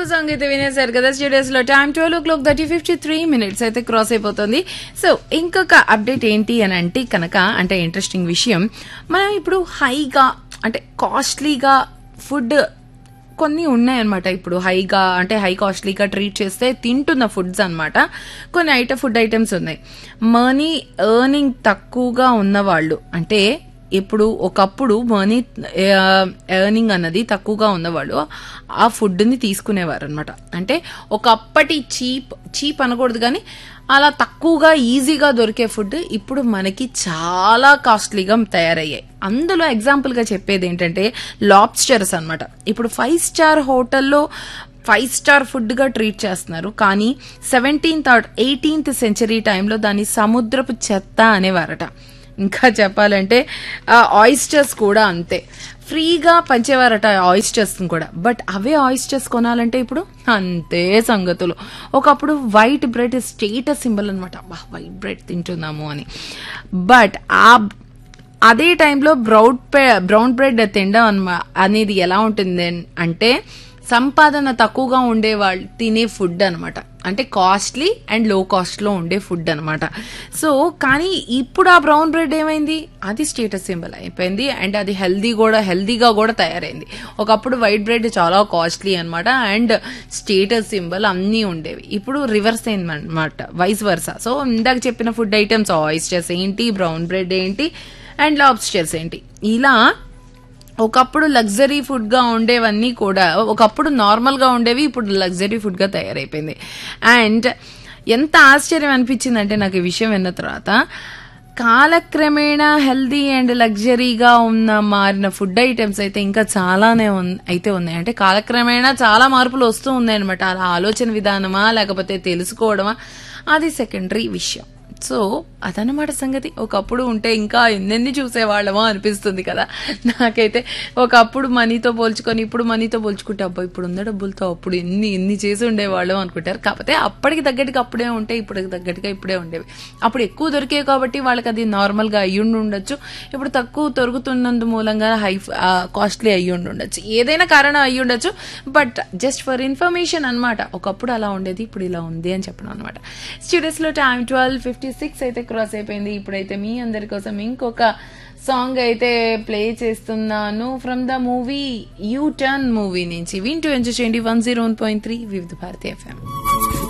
super song అయితే వినేశారు కదా studios లో time twelve o'clock thirty fifty three minutes అయితే క్రాస్ అయిపోతుంది సో ఇంకొక అప్డేట్ ఏంటి అని అంటే కనుక అంటే ఇంట్రెస్టింగ్ విషయం మనం ఇప్పుడు హైగా అంటే కాస్ట్లీగా ఫుడ్ కొన్ని ఉన్నాయన్నమాట ఇప్పుడు హైగా అంటే హై కాస్ట్లీగా ట్రీట్ చేస్తే తింటున్న ఫుడ్స్ అన్నమాట కొన్ని ఐట ఫుడ్ ఐటమ్స్ ఉన్నాయి మనీ ఎర్నింగ్ తక్కువగా ఉన్నవాళ్ళు అంటే ఇప్పుడు ఒకప్పుడు మనీ ఎర్నింగ్ అన్నది తక్కువగా ఉన్నవాళ్ళు ఆ ఫుడ్ని తీసుకునేవారు అనమాట అంటే ఒకప్పటి చీప్ చీప్ అనకూడదు కానీ అలా తక్కువగా ఈజీగా దొరికే ఫుడ్ ఇప్పుడు మనకి చాలా కాస్ట్లీగా తయారయ్యాయి అందులో ఎగ్జాంపుల్గా చెప్పేది ఏంటంటే లాబ్స్టర్స్ అన్నమాట ఇప్పుడు ఫైవ్ స్టార్ హోటల్లో ఫైవ్ స్టార్ ఫుడ్గా ట్రీట్ చేస్తున్నారు కానీ సెవెంటీన్త్ ఎయిటీన్త్ సెంచరీ టైంలో దాన్ని సముద్రపు చెత్త అనేవారట ఇంకా చెప్పాలంటే ఆయిస్టర్స్ కూడా అంతే ఫ్రీగా పంచేవారట ఆయిస్టర్స్ కూడా బట్ అవే ఆయిస్టర్స్ కొనాలంటే ఇప్పుడు అంతే సంగతులు ఒకప్పుడు వైట్ బ్రెడ్ స్టేటస్ సింబల్ అనమాట వైట్ బ్రెడ్ తింటున్నాము అని బట్ ఆ అదే టైంలో బ్రౌన్ బ్రౌన్ బ్రెడ్ తినడం అన్మా అనేది ఎలా ఉంటుంది అంటే సంపాదన తక్కువగా ఉండే వాళ్ళు తినే ఫుడ్ అనమాట అంటే కాస్ట్లీ అండ్ లో కాస్ట్లో ఉండే ఫుడ్ అనమాట సో కానీ ఇప్పుడు ఆ బ్రౌన్ బ్రెడ్ ఏమైంది అది స్టేటస్ సింబల్ అయిపోయింది అండ్ అది హెల్దీ కూడా హెల్దీగా కూడా తయారైంది ఒకప్పుడు వైట్ బ్రెడ్ చాలా కాస్ట్లీ అనమాట అండ్ స్టేటస్ సింబల్ అన్నీ ఉండేవి ఇప్పుడు రివర్స్ అయిందన్నమాట వైస్ వర్సా సో ఇందాక చెప్పిన ఫుడ్ ఐటమ్స్ ఆయిస్టర్స్ ఏంటి బ్రౌన్ బ్రెడ్ ఏంటి అండ్ లాబ్స్టర్స్ ఏంటి ఇలా ఒకప్పుడు లగ్జరీ ఫుడ్ గా ఉండేవన్నీ కూడా ఒకప్పుడు నార్మల్ గా ఉండేవి ఇప్పుడు లగ్జరీ ఫుడ్ గా తయారైపోయింది అండ్ ఎంత ఆశ్చర్యం అనిపించిందంటే నాకు ఈ విషయం విన్న తర్వాత కాలక్రమేణా హెల్దీ అండ్ లగ్జరీగా ఉన్న మారిన ఫుడ్ ఐటమ్స్ అయితే ఇంకా చాలానే అయితే ఉన్నాయి అంటే కాలక్రమేణా చాలా మార్పులు వస్తూ ఉన్నాయి అనమాట అలా ఆలోచన విధానమా లేకపోతే తెలుసుకోవడమా అది సెకండరీ విషయం సో అదనమాట సంగతి ఒకప్పుడు ఉంటే ఇంకా ఎన్నెన్ని చూసేవాళ్ళమో అనిపిస్తుంది కదా నాకైతే ఒకప్పుడు మనీతో పోల్చుకొని ఇప్పుడు మనీతో పోల్చుకుంటే అబ్బా ఇప్పుడు ఉన్న డబ్బులతో అప్పుడు ఎన్ని ఎన్ని చేసి ఉండేవాళ్ళం అనుకుంటారు కాకపోతే అప్పటికి తగ్గట్టుగా అప్పుడే ఉంటే ఇప్పటికి తగ్గట్టుగా ఇప్పుడే ఉండేవి అప్పుడు ఎక్కువ దొరికేవి కాబట్టి వాళ్ళకి అది నార్మల్గా అయ్యుండి ఉండొచ్చు ఇప్పుడు తక్కువ దొరుకుతున్నందు మూలంగా హై కాస్ట్లీ అయ్యుండి ఉండొచ్చు ఏదైనా కారణం అయ్యి ఉండొచ్చు బట్ జస్ట్ ఫర్ ఇన్ఫర్మేషన్ అనమాట ఒకప్పుడు అలా ఉండేది ఇప్పుడు ఇలా ఉంది అని చెప్పడం అనమాట స్టూడియోస్లో టైం ట్వెల్వ్ ఫిఫ్టీ సిక్స్ అయితే క్రాస్ అయిపోయింది ఇప్పుడైతే మీ అందరి కోసం ఇంకొక సాంగ్ అయితే ప్లే చేస్తున్నాను from the movie U turn movie నుంచి వింటూ ఎంజాయ్ చేయండి one zero one point three Vividh Bharati FM